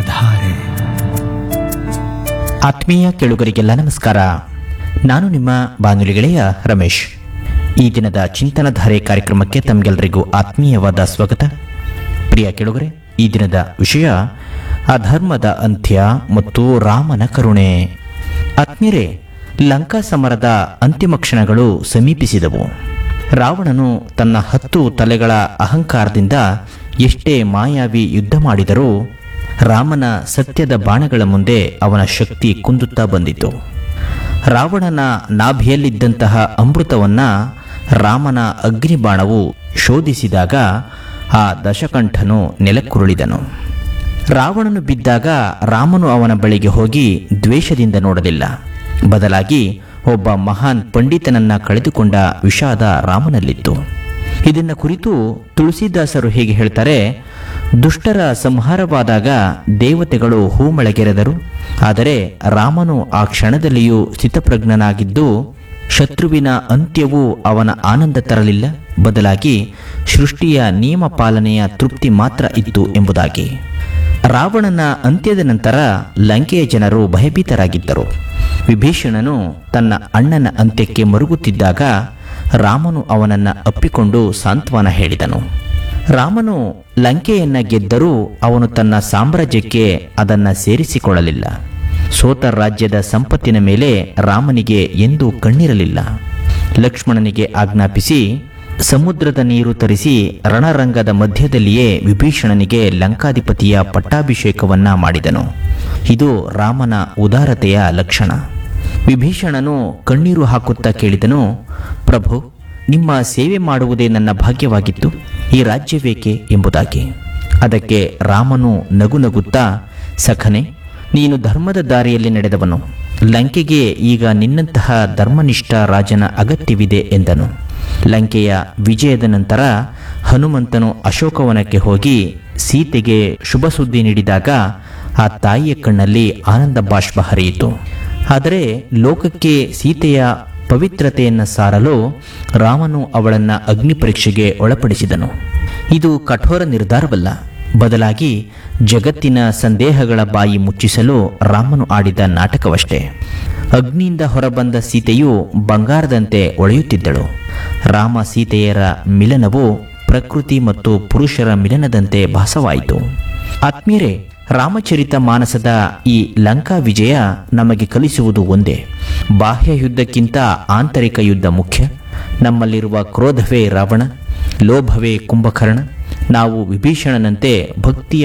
ಚಿಂತನಧಾರೆ ಆತ್ಮೀಯ ಕೇಳುಗರಿಗೆಲ್ಲ ನಮಸ್ಕಾರ ನಾನು ನಿಮ್ಮ ಬಾನುಲಿ ಗೆಳೆಯ ರಮೇಶ್ ಈ ದಿನದ ಚಿಂತನಧಾರೆ ಕಾರ್ಯಕ್ರಮಕ್ಕೆ ತಮಗೆಲ್ಲರಿಗೂ ಆತ್ಮೀಯವಾದ ಸ್ವಾಗತ ಪ್ರಿಯ ಕೇಳುಗರೆ ಈ ದಿನದ ವಿಷಯ ಅಧರ್ಮದ ಅಂತ್ಯ ಮತ್ತು ರಾಮನ ಕರುಣೆ ಆತ್ಮೀಯರೇ ಲಂಕಾ ಸಮರದ ಅಂತಿಮ ಕ್ಷಣಗಳು ಸಮೀಪಿಸಿದವು ರಾವಣನು ತನ್ನ ಹತ್ತು ತಲೆಗಳ ಅಹಂಕಾರದಿಂದ ಎಷ್ಟೇ ಮಾಯಾವಿ ಯುದ್ಧ ಮಾಡಿದರೂ ರಾಮನ ಸತ್ಯದ ಬಾಣಗಳ ಮುಂದೆ ಅವನ ಶಕ್ತಿ ಕುಂದುತ್ತಾ ಬಂದಿತು ರಾವಣನ ನಾಭಿಯಲ್ಲಿದ್ದಂತಹ ಅಮೃತವನ್ನ ರಾಮನ ಅಗ್ನಿಬಾಣವು ಶೋಧಿಸಿದಾಗ ಆ ದಶಕಂಠನು ನೆಲಕ್ಕುರುಳಿದನು ರಾವಣನು ಬಿದ್ದಾಗ ರಾಮನು ಅವನ ಬಳಿಗೆ ಹೋಗಿ ದ್ವೇಷದಿಂದ ನೋಡಲಿಲ್ಲ ಬದಲಾಗಿ ಒಬ್ಬ ಮಹಾನ್ ಪಂಡಿತನನ್ನ ಕಳೆದುಕೊಂಡ ವಿಷಾದ ರಾಮನಲ್ಲಿತ್ತು ಇದನ್ನ ಕುರಿತು ತುಳಸಿದಾಸರು ಹೀಗೆ ಹೇಳ್ತಾರೆ ದುಷ್ಟರ ಸಂಹಾರವಾದಾಗ ದೇವತೆಗಳು ಹೂಮಳೆಗೆರೆದರು ಆದರೆ ರಾಮನು ಆ ಕ್ಷಣದಲ್ಲಿಯೂ ಸ್ಥಿತಪ್ರಜ್ಞನಾಗಿದ್ದು ಶತ್ರುವಿನ ಅಂತ್ಯವೂ ಅವನ ಆನಂದ ತರಲಿಲ್ಲ ಬದಲಾಗಿ ಸೃಷ್ಟಿಯ ನಿಯಮ ಪಾಲನೆಯ ತೃಪ್ತಿ ಮಾತ್ರ ಇತ್ತು ಎಂಬುದಾಗಿ ರಾವಣನ ಅಂತ್ಯದ ನಂತರ ಲಂಕೆಯ ಜನರು ಭಯಭೀತರಾಗಿದ್ದರು ವಿಭೀಷಣನು ತನ್ನ ಅಣ್ಣನ ಅಂತ್ಯಕ್ಕೆ ಮರುಗುತ್ತಿದ್ದಾಗ ರಾಮನು ಅವನನ್ನ ಅಪ್ಪಿಕೊಂಡು ಸಾಂತ್ವನ ಹೇಳಿದನು ರಾಮನು ಲಂಕೆಯನ್ನ ಗೆದ್ದರೂ ಅವನು ತನ್ನ ಸಾಮ್ರಾಜ್ಯಕ್ಕೆ ಅದನ್ನ ಸೇರಿಸಿಕೊಳ್ಳಲಿಲ್ಲ ಸೋತ ರಾಜ್ಯದ ಸಂಪತ್ತಿನ ಮೇಲೆ ರಾಮನಿಗೆ ಎಂದೂ ಕಣ್ಣಿರಲಿಲ್ಲ ಲಕ್ಷ್ಮಣನಿಗೆ ಆಜ್ಞಾಪಿಸಿ ಸಮುದ್ರದ ನೀರು ತರಿಸಿ ರಣರಂಗದ ಮಧ್ಯದಲ್ಲಿಯೇ ವಿಭೀಷಣನಿಗೆ ಲಂಕಾಧಿಪತಿಯ ಪಟ್ಟಾಭಿಷೇಕವನ್ನ ಮಾಡಿದನು ಇದು ರಾಮನ ಉದಾರತೆಯ ಲಕ್ಷಣ ವಿಭೀಷಣನು ಕಣ್ಣೀರು ಹಾಕುತ್ತಾ ಕೇಳಿದನು ಪ್ರಭು ನಿಮ್ಮ ಸೇವೆ ಮಾಡುವುದೇ ನನ್ನ ಭಾಗ್ಯವಾಗಿತ್ತು ಈ ರಾಜ್ಯವೇಕೆ ಎಂಬುದಾಗಿ ಅದಕ್ಕೆ ರಾಮನು ನಗು ನಗುತ್ತಾ ಸಖನೆ ನೀನು ಧರ್ಮದ ದಾರಿಯಲ್ಲಿ ನಡೆದವನು ಲಂಕೆಗೆ ಈಗ ನಿನ್ನಂತಹ ಧರ್ಮನಿಷ್ಠ ರಾಜನ ಅಗತ್ಯವಿದೆ ಎಂದನು ಲಂಕೆಯ ವಿಜಯದ ನಂತರ ಹನುಮಂತನು ಅಶೋಕವನಕ್ಕೆ ಹೋಗಿ ಸೀತೆಗೆ ಶುಭ ಸುದ್ದಿ ನೀಡಿದಾಗ ಆ ತಾಯಿಯ ಕಣ್ಣಲ್ಲಿ ಆನಂದ ಬಾಷ್ಪ ಹರಿಯಿತು ಆದರೆ ಲೋಕಕ್ಕೆ ಸೀತೆಯ ಪವಿತ್ರತೆಯನ್ನು ಸಾರಲು ರಾಮನು ಅವಳನ್ನ ಅಗ್ನಿ ಪರೀಕ್ಷೆಗೆ ಒಳಪಡಿಸಿದನು ಇದು ಕಠೋರ ನಿರ್ಧಾರವಲ್ಲ ಬದಲಾಗಿ ಜಗತ್ತಿನ ಸಂದೇಹಗಳ ಬಾಯಿ ಮುಚ್ಚಿಸಲು ರಾಮನು ಆಡಿದ ನಾಟಕವಷ್ಟೇ ಅಗ್ನಿಯಿಂದ ಹೊರಬಂದ ಸೀತೆಯು ಬಂಗಾರದಂತೆ ಒಳೆಯುತ್ತಿದ್ದಳು ರಾಮ ಸೀತೆಯರ ಮಿಲನವು ಪ್ರಕೃತಿ ಮತ್ತು ಪುರುಷರ ಮಿಲನದಂತೆ ಭಾಸವಾಯಿತು ಆತ್ಮೀಯರೇ ರಾಮಚರಿತ ಮಾನಸದ ಈ ಲಂಕಾ ವಿಜಯ ನಮಗೆ ಕಲಿಸುವುದು ಒಂದೇ ಬಾಹ್ಯ ಯುದ್ಧಕ್ಕಿಂತ ಆಂತರಿಕ ಯುದ್ಧ ಮುಖ್ಯ ನಮ್ಮಲ್ಲಿರುವ ಕ್ರೋಧವೇ ರಾವಣ ಲೋಭವೇ ಕುಂಭಕರ್ಣ ನಾವು ವಿಭೀಷಣನಂತೆ ಭಕ್ತಿಯ